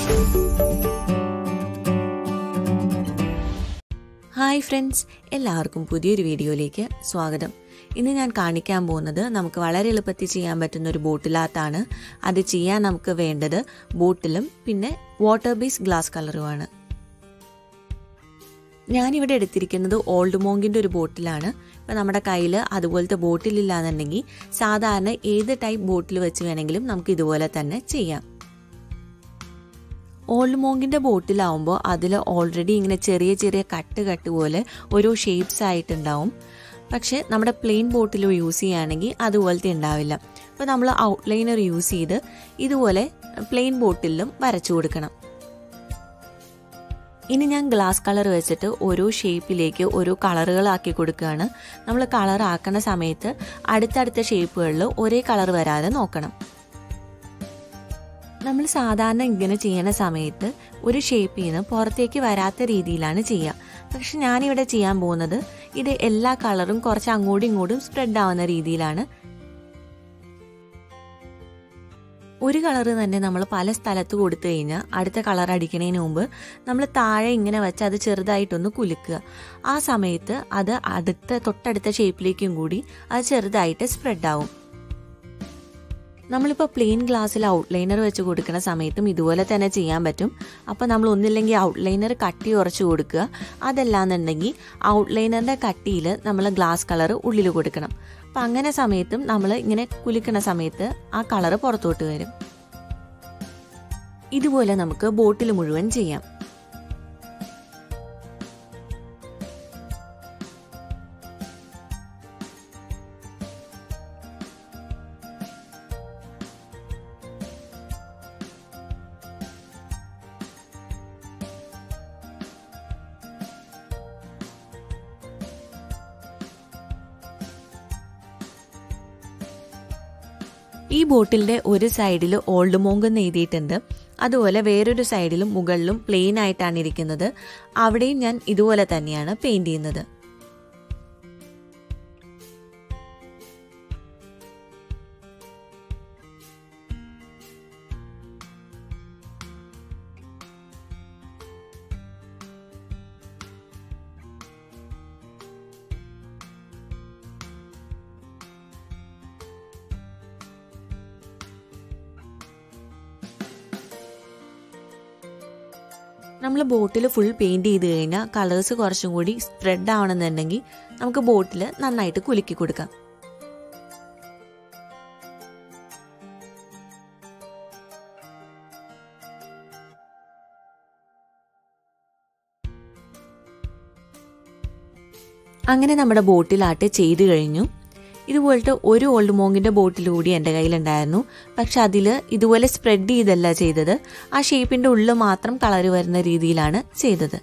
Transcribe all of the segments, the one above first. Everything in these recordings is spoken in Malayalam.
ഹായ് ഫ്രണ്ട്സ് എല്ലാവർക്കും പുതിയൊരു വീഡിയോയിലേക്ക് സ്വാഗതം ഇന്ന് ഞാൻ കാണിക്കാൻ പോകുന്നത് നമുക്ക് വളരെ എളുപ്പത്തിൽ ചെയ്യാൻ പറ്റുന്ന ഒരു ബോട്ടിലാത്താണ് അത് ചെയ്യാൻ നമുക്ക് വേണ്ടത് ബോട്ടിലും പിന്നെ വാട്ടർ ബേസ് ഗ്ലാസ് കളറുമാണ് ഞാനിവിടെ എടുത്തിരിക്കുന്നത് ഓൾഡ് മോങ്കിൻ്റെ ഒരു ബോട്ടിലാണ് ഇപ്പം നമ്മുടെ കയ്യിൽ അതുപോലത്തെ ബോട്ടിലില്ലാന്നുണ്ടെങ്കിൽ സാധാരണ ഏത് ടൈപ്പ് ബോട്ടിൽ വെച്ച് വേണമെങ്കിലും നമുക്ക് ഇതുപോലെ തന്നെ ചെയ്യാം ഓൾഡ് മോങ്കിൻ്റെ ബോട്ടിലാവുമ്പോൾ അതിൽ ഓൾറെഡി ഇങ്ങനെ ചെറിയ ചെറിയ കട്ട് കട്ട് പോലെ ഓരോ ഷേപ്സ് ആയിട്ടുണ്ടാവും പക്ഷേ നമ്മുടെ പ്ലെയിൻ ബോട്ടിൽ യൂസ് ചെയ്യുകയാണെങ്കിൽ അതുപോലത്തെ ഉണ്ടാവില്ല അപ്പോൾ നമ്മൾ ഔട്ട്ലൈനർ യൂസ് ചെയ്ത് ഇതുപോലെ പ്ലെയിൻ ബോട്ടിലും വരച്ചു കൊടുക്കണം ഇനി ഞാൻ ഗ്ലാസ് കളർ വെച്ചിട്ട് ഓരോ ഷേപ്പിലേക്ക് ഓരോ കളറുകളാക്കി കൊടുക്കുകയാണ് നമ്മൾ കളർ ആക്കുന്ന സമയത്ത് അടുത്തടുത്ത ഷേപ്പുകളിൽ ഒരേ കളർ വരാതെ നോക്കണം നമ്മൾ സാധാരണ ഇങ്ങനെ ചെയ്യുന്ന സമയത്ത് ഒരു ഷേപ്പിൽ നിന്ന് പുറത്തേക്ക് വരാത്ത രീതിയിലാണ് ചെയ്യുക പക്ഷെ ഞാനിവിടെ ചെയ്യാൻ പോകുന്നത് ഇത് എല്ലാ കളറും കുറച്ച് അങ്ങോട്ടും ഇങ്ങോട്ടും സ്പ്രെഡ് ആവുന്ന രീതിയിലാണ് ഒരു കളർ തന്നെ നമ്മൾ പല സ്ഥലത്ത് കൊടുത്തു കഴിഞ്ഞാൽ അടുത്ത കളർ അടിക്കുന്നതിന് മുമ്പ് നമ്മൾ താഴെ ഇങ്ങനെ വെച്ച് അത് ചെറുതായിട്ടൊന്ന് കുലുക്കുക ആ സമയത്ത് അത് അടുത്ത തൊട്ടടുത്ത ഷേപ്പിലേക്കും കൂടി അത് ചെറുതായിട്ട് സ്പ്രെഡ് ആവും നമ്മളിപ്പോൾ പ്ലെയിൻ ഗ്ലാസ്സിൽ ഔട്ട്ലൈനർ വെച്ച് കൊടുക്കുന്ന സമയത്തും ഇതുപോലെ തന്നെ ചെയ്യാൻ പറ്റും അപ്പോൾ നമ്മൾ ഒന്നില്ലെങ്കിൽ ഔട്ട്ലൈനർ കട്ടി ഉറച്ച് കൊടുക്കുക അതല്ലാന്നുണ്ടെങ്കിൽ ഔട്ട്ലൈനറിൻ്റെ കട്ടിയിൽ നമ്മൾ ഗ്ലാസ് കളർ ഉള്ളിൽ കൊടുക്കണം അപ്പം അങ്ങനെ സമയത്തും നമ്മൾ ഇങ്ങനെ കുലിക്കുന്ന സമയത്ത് ആ കളർ പുറത്തോട്ട് വരും ഇതുപോലെ നമുക്ക് ബോട്ടിൽ മുഴുവൻ ചെയ്യാം ഈ ബോട്ടിലിന്റെ ഒരു സൈഡിൽ ഓൾഡ് മോങ്ക് എന്ന് എഴുതിയിട്ടുണ്ട് അതുപോലെ വേറൊരു സൈഡിലും മുകളിലും പ്ലെയിൻ ആയിട്ടാണ് ഇരിക്കുന്നത് അവിടെയും ഞാൻ ഇതുപോലെ തന്നെയാണ് പെയിന്റ് ചെയ്യുന്നത് നമ്മൾ ബോട്ടിൽ ഫുൾ പെയിൻറ് ചെയ്ത് കഴിഞ്ഞാൽ കളേഴ്സ് കുറച്ചും കൂടി സ്പ്രെഡ് ആവണമെന്നുണ്ടെങ്കിൽ നമുക്ക് ബോട്ടിൽ നന്നായിട്ട് കുലുക്കി കൊടുക്കാം അങ്ങനെ നമ്മുടെ ബോട്ടിലാട്ട് ചെയ്തു കഴിഞ്ഞു ഇതുപോലത്തെ ഒരു ഓൾഡ് മോങ്ങിൻ്റെ ബോട്ടിൽ കൂടി എൻ്റെ കയ്യിലുണ്ടായിരുന്നു പക്ഷെ അതിൽ ഇതുപോലെ സ്പ്രെഡ് ചെയ്തല്ല ചെയ്തത് ആ ഷേപ്പിൻ്റെ ഉള്ളിൽ മാത്രം കളർ വരുന്ന രീതിയിലാണ് ചെയ്തത്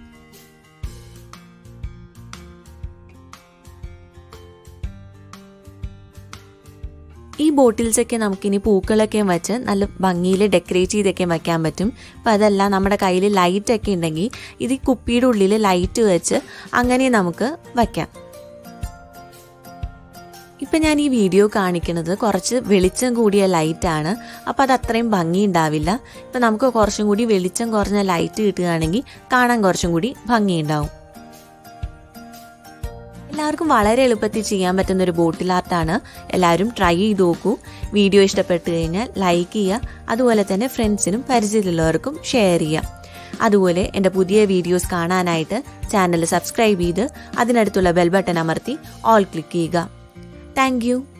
ഈ ബോട്ടിൽസൊക്കെ നമുക്കിനി പൂക്കളൊക്കെ വെച്ച് നല്ല ഭംഗിയിൽ ഡെക്കറേറ്റ് ചെയ്തൊക്കെ വെക്കാൻ പറ്റും അപ്പം അതല്ല നമ്മുടെ കയ്യിൽ ലൈറ്റൊക്കെ ഉണ്ടെങ്കിൽ ഇത് ഈ കുപ്പിയുടെ ഉള്ളിൽ ലൈറ്റ് വെച്ച് അങ്ങനെ നമുക്ക് വയ്ക്കാം ഇപ്പം ഞാൻ ഈ വീഡിയോ കാണിക്കുന്നത് കുറച്ച് വെളിച്ചം കൂടിയ ലൈറ്റാണ് അപ്പോൾ അത് അത്രയും ഭംഗി ഉണ്ടാവില്ല ഇപ്പം നമുക്ക് കുറച്ചും കൂടി വെളിച്ചം കുറഞ്ഞ ലൈറ്റ് കിട്ടുകയാണെങ്കിൽ കാണാൻ കുറച്ചും കൂടി ഭംഗി ഉണ്ടാവും എല്ലാവർക്കും വളരെ എളുപ്പത്തിൽ ചെയ്യാൻ പറ്റുന്ന ഒരു ബോട്ടിൽ ആർട്ടാണ് എല്ലാവരും ട്രൈ ചെയ്ത് നോക്കൂ വീഡിയോ ഇഷ്ടപ്പെട്ട് കഴിഞ്ഞാൽ ലൈക്ക് ചെയ്യുക അതുപോലെ തന്നെ ഫ്രണ്ട്സിനും പരിചയമുള്ളവർക്കും ഷെയർ ചെയ്യുക അതുപോലെ എൻ്റെ പുതിയ വീഡിയോസ് കാണാനായിട്ട് ചാനൽ സബ്സ്ക്രൈബ് ചെയ്ത് അതിനടുത്തുള്ള ബെൽ ബട്ടൺ അമർത്തി ഓൾ ക്ലിക്ക് ചെയ്യുക താങ്ക്